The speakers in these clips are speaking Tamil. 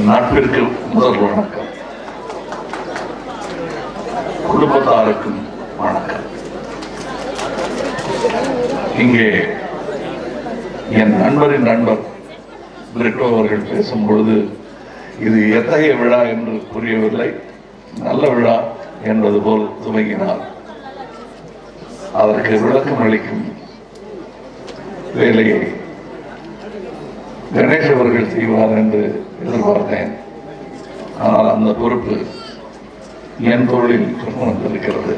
நட்பிற்கு முதல் வணக்கம் குடும்பத்தாருக்கும் வணக்கம் இங்கே என் நண்பரின் நண்பர் பிரிட்டோ அவர்கள் பேசும் பொழுது இது எத்தகைய விழா என்று புரியவில்லை நல்ல விழா என்பது போல் துவங்கினார் அதற்கு விளக்கம் அளிக்கும் வேலையை கணேஷ் அவர்கள் செய்வார் என்று எதிர்பார்த்தேன் ஆனால் அந்த பொறுப்பு என் தொழில் வந்திருக்கிறது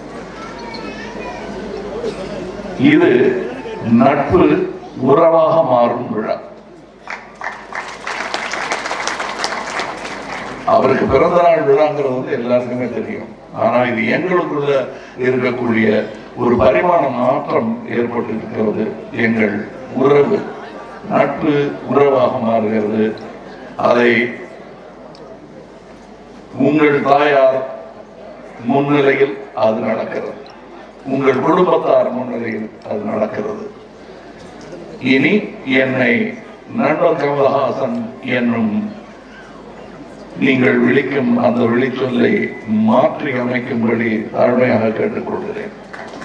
இது நட்பு உறவாக மாறும் விழா அவருக்கு பிறந்த நாள் விழாங்கிறது வந்து எல்லாருக்குமே தெரியும் ஆனா இது எங்களுக்குள்ள இருக்கக்கூடிய ஒரு பரிமாண மாற்றம் ஏற்பட்டு இருக்கிறது எங்கள் உறவு நட்பு உறவாக மாறுகிறது அதை உங்கள் தாயார் முன்னிலையில் அது நடக்கிறது உங்கள் குடும்பத்தார் முன்னிலையில் அது நடக்கிறது இனி என்னை நண்பர் கமலஹாசன் என்னும் நீங்கள் விழிக்கும் அந்த விழிச்சொல்லை மாற்றி அமைக்கும்படி தாழ்மையாக கேட்டுக்கொள்கிறேன்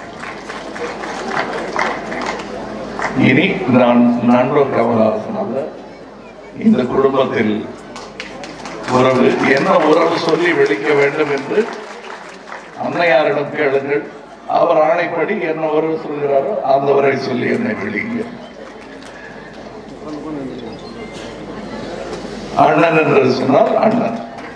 இனி நான் நண்பர் கமலஹாசன் அல்ல இந்த குடும்பத்தில் உறவு என்ன உறவு சொல்லி விழிக்க வேண்டும் என்று அன்னையாரிடம் கேளுங்கள் அவர் ஆணைப்படி என்ன உறவு சொல்கிறாரோ அந்த உரை சொல்லி என்னை விழிங்க அண்ணன் என்று சொன்னால் அண்ணன்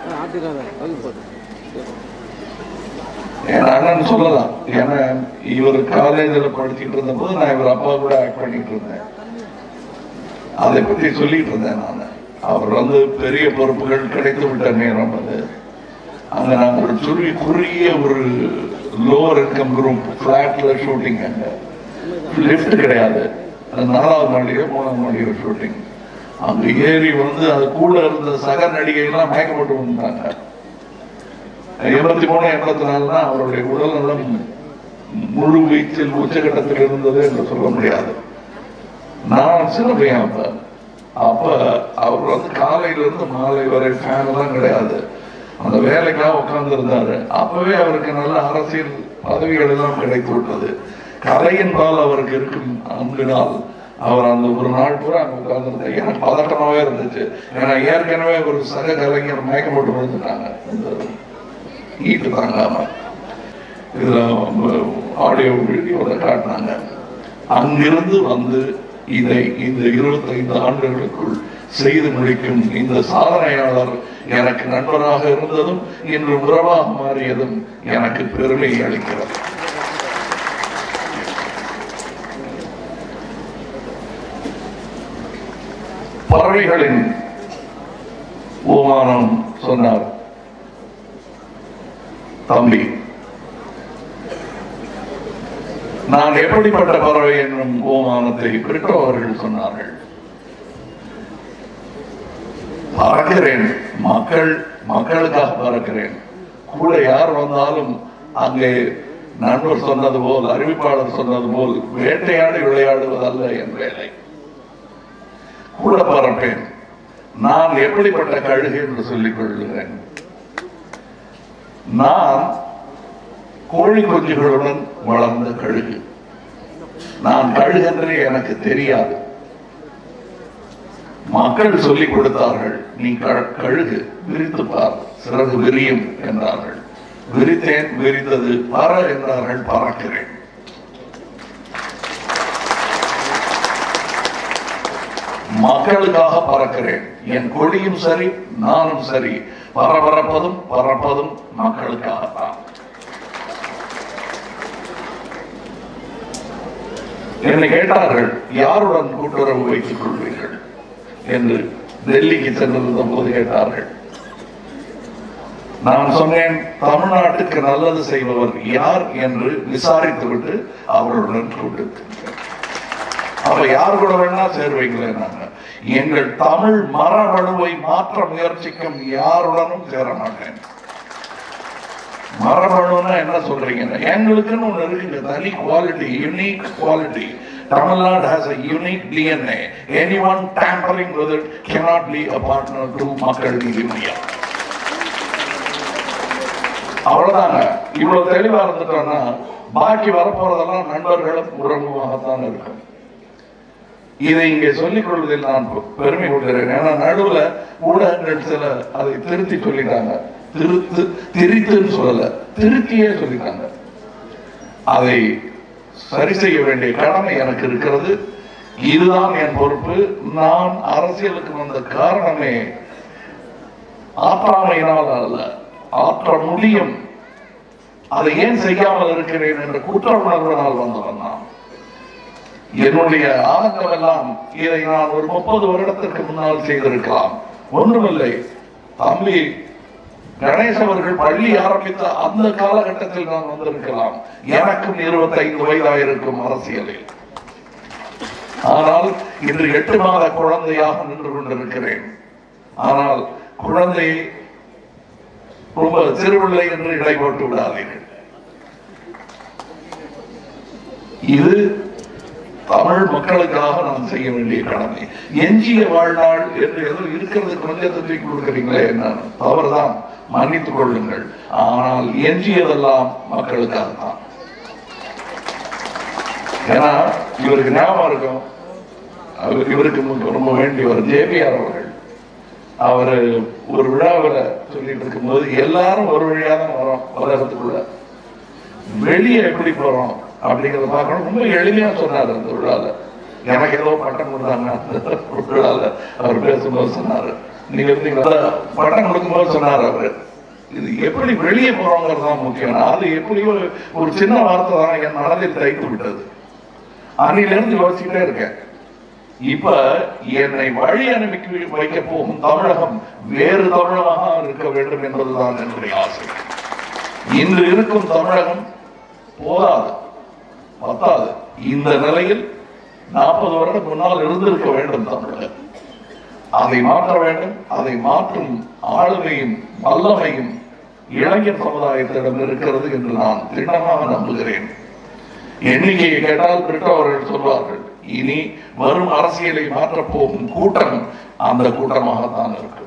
என் அண்ணன் சொல்லலாம் ஏன்னா இவர் காலேஜில் படிச்சுட்டு இருந்த போது நான் இவர் அப்பா கூட ஆக்ட் பண்ணிட்டு இருந்தேன் அதை பற்றி சொல்லிட்டு இருந்தேன் நான் அவர் வந்து பெரிய பொறுப்புகள் கிடைத்து விட்ட நேரம் அது அங்க நாங்க ஒரு சுருவி குறுகிய ஒரு லோவர் இன்கம் குரூப் பிளாட்ல ஷூட்டிங் அங்க லிஃப்ட் கிடையாது அது நாலாவது மாடியோ மூணாவது மாடியோ ஷூட்டிங் அங்க ஏறி வந்து அது கூட இருந்த சக நடிகைகள்லாம் மயக்கப்பட்டு வந்தாங்க எண்பத்தி மூணு எண்பத்தி நாலுனா அவருடைய உடல் நலம் முழு வீச்சில் உச்சகட்டத்தில் இருந்தது என்று சொல்ல முடியாது நான் சின்ன பையன் அப்ப அப்ப அவர் வந்து காலையில இருந்து மாலை வரை ஃபேன் எல்லாம் கிடையாது அந்த வேலைக்காக உட்கார்ந்து இருந்தாரு அப்பவே அவருக்கு நல்ல அரசியல் பதவிகள் எல்லாம் கிடைத்து விட்டது கலையின்பால் அவருக்கு இருக்கும் அன்பினால் அவர் அந்த ஒரு நாள் பூரா அங்க உட்கார்ந்து எனக்கு பதட்டமாவே இருந்துச்சு ஏன்னா ஏற்கனவே ஒரு சக கலைஞர் மயக்கம் போட்டு விழுந்துட்டாங்க ஈட்டு தாங்காம இதுல ஆடியோ வீடியோல காட்டினாங்க அங்கிருந்து வந்து இதை இந்த இருபத்தைந்து ஆண்டுகளுக்குள் செய்து முடிக்கும் இந்த சாதனையாளர் எனக்கு நண்பராக இருந்ததும் இன்று உறவாக மாறியதும் எனக்கு பெருமை அளிக்கிறது பறவைகளின் ஓமானம் சொன்னார் தம்பி நான் எப்படிப்பட்ட பறவை என்னும் ஓமானத்தை பிரிட்டோ அவர்கள் சொன்னார்கள் பறக்கிறேன் மக்கள் மக்களுக்காக பறக்கிறேன் கூட யார் வந்தாலும் அங்கே நண்பர் சொன்னது போல் அறிவிப்பாளர் சொன்னது போல் வேட்டையாடி விளையாடுவதல்ல என் வேலை கூட பறப்பேன் நான் எப்படிப்பட்ட கழுகு என்று சொல்லிக் கொள்கிறேன் நான் கோழி குஞ்சுகளுடன் வளர்ந்த கழுகு நான் கழுகென்றே எனக்கு தெரியாது மக்கள் சொல்லிக் கொடுத்தார்கள் நீ க- கழுகு விரித்து பார் சிறகு விரியும் என்றார்கள் விரித்தேன் விரித்தது பற என்றார்கள் பறக்கிறேன் மக்களுக்காக பறக்கிறேன் என் கொடியும் சரி நானும் சரி பரபரப்பதும் பறப்பதும் மக்களுக்காகத்தான் என்னை கேட்டார்கள் யாருடன் கூட்டுறவு வைத்துக் கொள்வீர்கள் என்று டெல்லிக்கு சென்றிருந்த போது கேட்டார்கள் நான் சொன்னேன் தமிழ்நாட்டுக்கு நல்லது செய்பவர் யார் என்று விசாரித்துவிட்டு அவர்களுடன் கூட்டு அப்ப யார் கூட வேணா சேர்வீங்களேன் நாங்க எங்கள் தமிழ் மரபணுவை மாற்ற முயற்சிக்கும் யாருடனும் சேர மாட்டேன் மரபணுன்னா என்ன சொல்றீங்க எங்களுக்குன்னு ஒண்ணு இருக்குங்க தனி quality unique quality Tamil Nadu has a unique DNA. Anyone tampering with it cannot be a partner to மக்கள் நீதி மையம் அவ்வளவுதாங்க இவ்வளவு தெளிவா இருந்துட்டோம்னா பாக்கி வரப்போறதெல்லாம் நண்பர்களும் உறவுமாகத்தான் இருக்கும் இதை இங்கே சொல்லிக் கொள்வதில் நான் பெ- பெருமை கொள்கிறேன் ஏன்னா நடுவுல ஊடகங்கள் சில அதை திருத்தி சொல்லிட்டாங்க திருத்து திரித்துன்னு சொல்லல திருத்தியே சொல்லிட்டாங்க அதை சரி செய்ய வேண்டிய கடமை எனக்கு இருக்கிறது இதுதான் என் பொறுப்பு நான் அரசியலுக்கு வந்த காரணமே ஆற்றாமையினால் அல்ல ஆற்ற முடியும் அதை ஏன் செய்யாமல் இருக்கிறேன் என்ற குற்ற உணர்வினால் வந்தவன் நான் என்னுடைய ஆனந்தம் எல்லாம் இதை நான் ஒரு முப்பது வருடத்திற்கு முன்னால் செய்திருக்கலாம் ஒன்றுமில்லை தம்பி கணேஷ் அவர்கள் பள்ளி ஆரம்பித்த அந்த காலகட்டத்தில் நான் வந்திருக்கலாம் எனக்கும் இருபத்தைந்து வயதாயிருக்கும் அரசியலில் ஆனால் இன்று எட்டு மாத குழந்தையாக நின்று கொண்டிருக்கிறேன் ஆனால் குழந்தை ரொம்ப சிறுபிள்ளை என்று இடை போட்டு விடாதீர்கள் இது தமிழ் மக்களுக்காக நாம் செய்ய வேண்டிய கடமை எஞ்சிய வாழ்நாள் என்று ஏதோ இருக்கிறது கொஞ்சத்தை தூக்கி கொடுக்குறீங்களே என்ன தவறுதான் மன்னித்துக் கொள்ளுங்கள் ஆனால் எஞ்சியதெல்லாம் மக்களுக்காக தான் ஏன்னா இவருக்கு ஞாபகம் இருக்கும் அவர் இவருக்கு ரொம்ப- ரொம்ப வேண்டியவர் ஜேபிஆர் அவர்கள் அவர் ஒரு விழாவில் சொல்லிட்டு இருக்கும்போது எல்லாரும் ஒரு வழியா தான் வரோம் உலகத்துக்குள்ள வெளியே எப்படி போறோம் அப்படிங்கறத பார்க்கணும் ரொம்ப எளிமையா சொன்னார் அந்த விழால எனக்கு ஏதோ பட்டம் கொடுத்தாங்க அந்த விழால அவர் பேசும்போது சொன்னாரு நீங்க இருந்தீங்களா பட்டம் கொடுக்கும்போது சொன்னார் அவரு இது எப்படி வெளியே போறோங்கிறது தான் முக்கியம் அது எப்படியோ ஒரு சின்ன வார்த்தை தான் என் மனதில் தைத்து விட்டது அன்னிலிருந்து யோசிச்சுட்டே இருக்கேன் இப்ப என்னை வழி அனுப்பி வைக்க போகும் தமிழகம் வேறு தமிழகமாக இருக்க வேண்டும் என்பதுதான் என்னுடைய ஆசை இன்று இருக்கும் தமிழகம் போதாது பத்தாது இந்த நிலையில் நாற்பது வருடம் முன்னால் இருந்திருக்க வேண்டும் தமிழகம் அதை மாற்ற வேண்டும் அதை மாற்றும் ஆளுமையும் வல்லமையும் இளைஞர் சமுதாயத்திடம் இருக்கிறது என்று நான் திண்ணமாக நம்புகிறேன் எண்ணிக்கையை கேட்டால் பிரிட்டோ அவர்கள் சொல்வார்கள் இனி வரும் அரசியலை மாற்றப் போகும் கூட்டம் அந்த கூட்டமாகத்தான் இருக்கும்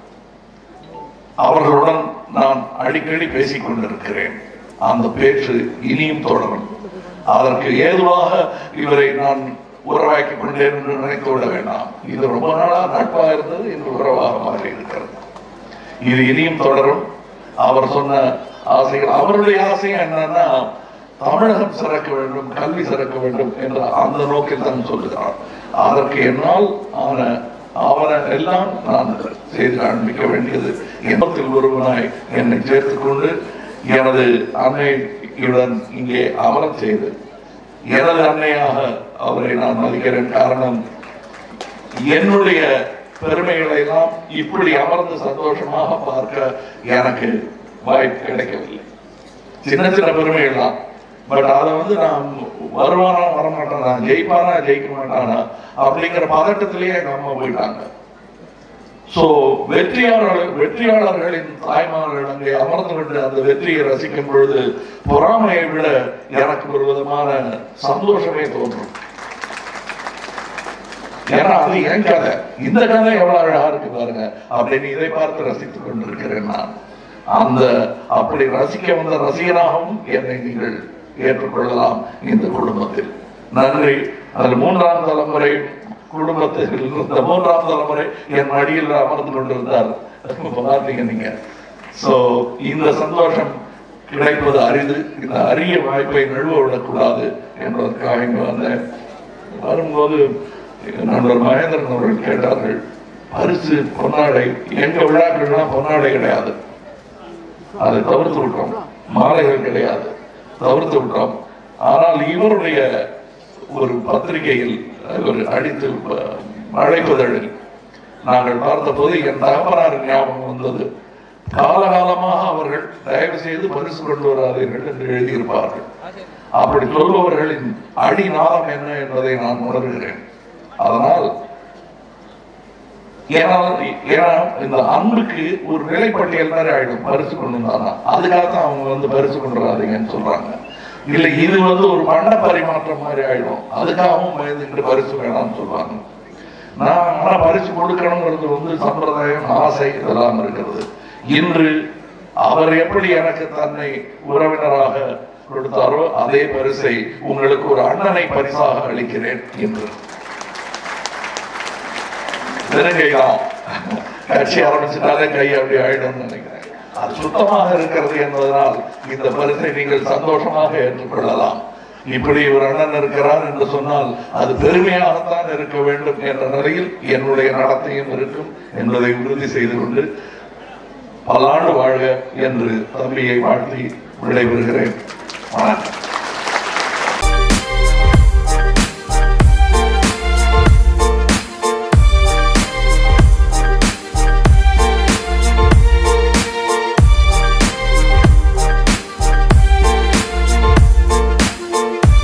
அவர்களுடன் நான் அடிக்கடி பேசிக் கொண்டிருக்கிறேன் அந்த பேச்சு இனியும் தொடரும் அதற்கு ஏதுவாக இவரை நான் உறவாக்கி கொண்டேன் என்று நினைத்து விட வேண்டாம் இது ரொம்ப நாளா நட்பாக இருந்தது இன்று உறவாக மாறி இருக்கிறது இது இனியும் தொடரும் அவர் சொன்ன ஆசைகள் அவருடைய ஆசை என்னன்னா தமிழகம் சிறக்க வேண்டும் கல்வி சிறக்க வேண்டும் என்ற அந்த நோக்கில் தான் சொல்லுகிறார் அதற்கு என்னால் ஆன ஆவண எல்லாம் நான் செய்து காண்பிக்க வேண்டியது எண்ணத்தில் ஒருவனாய் என்னை சேர்த்துக் கொண்டு எனது அன்னையுடன் இங்கே அமரச் செய்து எனது அன்னையாக அவரை நான் மதிக்கிறேன் காரணம் என்னுடைய பெருமைகளை எல்லாம் இப்படி அமர்ந்து சந்தோஷமாக பார்க்க எனக்கு வாய்ப்பு கிடைக்கவில்லை சின்ன சின்ன பெருமைகள் தான் பட் அதை வந்து நான் வருவானா வரமாட்டானா ஜெயிப்பானா ஜெயிக்க மாட்டானா அப்படிங்கிற பதட்டத்திலேயே எங்க அம்மா போயிட்டாங்க சோ வெற்றியாளர்கள் வெற்றியாளர்களின் தாய்மார்கள் அங்கே அமர்ந்து கொண்டு அந்த வெற்றியை ரசிக்கும் பொழுது பொறாமையை விட எனக்கு ஒரு விதமான சந்தோஷமே தோன்றும் ஏன்னா அது என் கதை இந்த கதை எவ்வளவு அழகா இருக்கு பாருங்க அப்படின்னு இதை பார்த்து ரசித்துக் கொண்டிருக்கிறேன் நான் அந்த அப்படி ரசிக்க வந்த ரசிகனாகவும் என்னை நீங்கள் ஏற்றுக்கொள்ளலாம் இந்த குடும்பத்தில் நன்றி அதில் மூன்றாம் தலைமுறை குடும்பத்தில் இருந்த மூன்றாம் தலைமுறை என் மடியில் அமர்ந்து கொண்டிருந்தார் பார்த்தீங்க நீங்க சோ இந்த சந்தோஷம் கிடைப்பது அரிது இந்த அரிய வாய்ப்பை நழுவ விடக்கூடாது என்பதற்காக இங்கு வந்தேன் வரும்போது நண்பர் மகேந்திரன் அவர்கள் கேட்டார்கள் பரிசு பொன்னாடை எங்க விழாக்கள்லாம் பொன்னாடை கிடையாது அதை தவிர்த்து விட்டோம் மாலைகள் கிடையாது தவிர்த்து விட்டோம் ஆனால் இவருடைய ஒரு பத்திரிகையில் ஒரு அடித்து ப- அழைப்புதழில் நாங்கள் பார்த்தபோது என் தகப்பனார் ஞாபகம் வந்தது காலகாலமாக அவர்கள் தயவு செய்து பரிசு கொண்டு வராதீர்கள் என்று எழுதியிருப்பார்கள் அப்படி சொல்பவர்களின் அடிநாதம் என்ன என்பதை நான் உணர்கிறேன் அதனால் ஏன்னா ஏன்னா இந்த அன்புக்கு ஒரு நிலைப்பட்டியல் மாதிரி ஆயிடும் பரிசு கொண்டு வந்தானா அதுக்காக தான் அவங்க வந்து பரிசு கொண்டு வராதீங்கன்னு சொல்றாங்க இல்ல இது வந்து ஒரு பண்ட பரிமாற்றம் மாதிரி ஆயிடும் அதுக்காகவும் பயந்துக்கிட்டு பரிசு வேணாம்னு சொல்லுவாங்க நான் ஆனா பரிசு கொடுக்கணுங்கிறது வந்து சம்பிரதாயம் ஆசை இதெல்லாம் இருக்கிறது இன்று அவர் எப்படி எனக்கு தன்னை உறவினராக கொடுத்தாரோ அதே பரிசை உங்களுக்கு ஒரு அண்ணனை பரிசாக அளிக்கிறேன் என்று நெருங்கைதான் கட்சி ஆரம்பிச்சுட்டாலே கை அப்படி ஆயிடும்னு நினைக்கிறேன் அது சுத்தமாக இருக்கிறது என்பதனால் இந்த பரிசை நீங்கள் சந்தோஷமாக ஏற்றுக்கொள்ளலாம் இப்படி ஒரு அண்ணன் இருக்கிறார் என்று சொன்னால் அது பெருமையாகத்தான் இருக்க வேண்டும் என்ற நிலையில் என்னுடைய நடத்தையும் இருக்கும் என்பதை உறுதி செய்து கொண்டு பல்லாண்டு வாழ்க என்று தம்பியை வாழ்த்தி விடைபெறுகிறேன் வணக்கம்